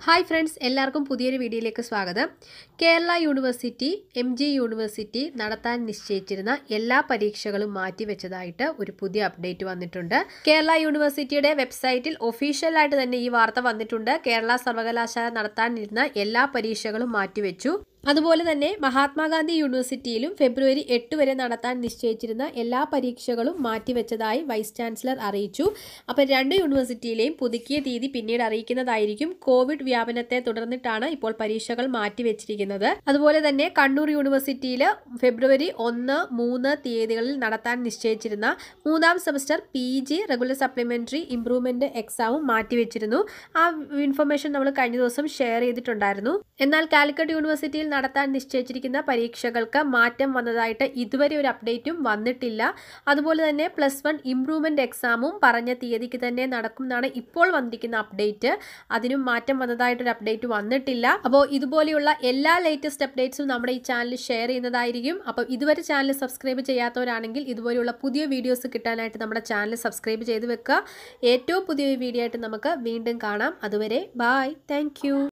hi friends എല്ലാവർക്കും പുതിയൊരു വീഡിയോയിലേക്ക് സ്വാഗതം Kerala university M G university നടത്താൻ നിശ്ചയിച്ചിരുന്ന എല്ലാ പരീക്ഷകളും മാറ്റിവെച്ചതായിട്ട് ഒരു പുതിയ അപ്ഡേറ്റ് വന്നിട്ടുണ്ട് കേരള യൂണിവേഴ്സിറ്റിയുടെ വെബ്സൈറ്റിൽ ഒഫീഷ്യലായിട്ട് തന്നെ ഈ വാർത്ത വന്നിട്ടുണ്ട് കേരള സർവകലാശാല നടത്താനിരുന്ന എല്ലാ പരീക്ഷകളും മാറ്റിവെച്ചു അതുപോലെ തന്നെ മഹാത്മാഗാന്ധി യൂണിവേഴ്സിറ്റിയിലും ഫെബ്രുവരി എട്ട് വരെ നടത്താൻ നിശ്ചയിച്ചിരുന്ന എല്ലാ പരീക്ഷകളും മാറ്റിവെച്ചതായി വൈസ് ചാൻസലർ അറിയിച്ചു അപ്പോൾ രണ്ട് യൂണിവേഴ്സിറ്റിയിലെയും പുതുക്കിയ തീയതി പിന്നീട് അറിയിക്കുന്നതായിരിക്കും കോവിഡ് വ്യാപനത്തെ തുടർന്നിട്ടാണ് ഇപ്പോൾ പരീക്ഷകൾ മാറ്റിവെച്ചിരിക്കുന്നത് അതുപോലെ തന്നെ കണ്ണൂർ യൂണിവേഴ്സിറ്റിയിൽ ഫെബ്രുവരി ഒന്ന് മൂന്ന് തീയതികളിൽ നടത്താൻ നിശ്ചയിച്ചിരുന്ന മൂന്നാം semester P G regular supplementary improvement എക്സാമും മാറ്റിവെച്ചിരുന്നു ആ ഇൻഫർമേഷൻ നമ്മൾ കഴിഞ്ഞ ദിവസം ഷെയർ ചെയ്തിട്ടുണ്ടായിരുന്നു എന്നാൽ കാലിക്കറ്റ് യൂണിവേഴ്സിറ്റിയിൽ നടത്താൻ നിശ്ചയിച്ചിരിക്കുന്ന പരീക്ഷകൾക്ക് മാറ്റം വന്നതായിട്ട് ഇതുവരെ ഒരു അപ്ഡേറ്റും വന്നിട്ടില്ല അതുപോലെ തന്നെ പ്ലസ് വൺ ഇംപ്രൂവ്മെൻ്റ് എക്സാമും പറഞ്ഞ തീയതിക്ക് തന്നെ നടക്കും എന്നാണ് ഇപ്പോൾ വന്നിരിക്കുന്ന അപ്ഡേറ്റ് അതിനും മാറ്റം വന്നതായിട്ടൊരു അപ്ഡേറ്റ് വന്നിട്ടില്ല അപ്പോൾ ഇതുപോലെയുള്ള എല്ലാ ലേറ്റസ്റ്റ് അപ്ഡേറ്റ്സും നമ്മുടെ ഈ ചാനൽ ഷെയർ ചെയ്യുന്നതായിരിക്കും അപ്പോൾ ഇതുവരെ ചാനൽ സബ്സ്ക്രൈബ് ചെയ്യാത്തവരാണെങ്കിൽ ഇതുപോലെയുള്ള പുതിയ വീഡിയോസ് കിട്ടാനായിട്ട് നമ്മുടെ ചാനൽ സബ്സ്ക്രൈബ് ചെയ്ത് വെക്കുക ഏറ്റവും പുതിയ വീഡിയോ ആയിട്ട് നമുക്ക് വീണ്ടും കാണാം അതുവരെ ബായ് താങ്ക്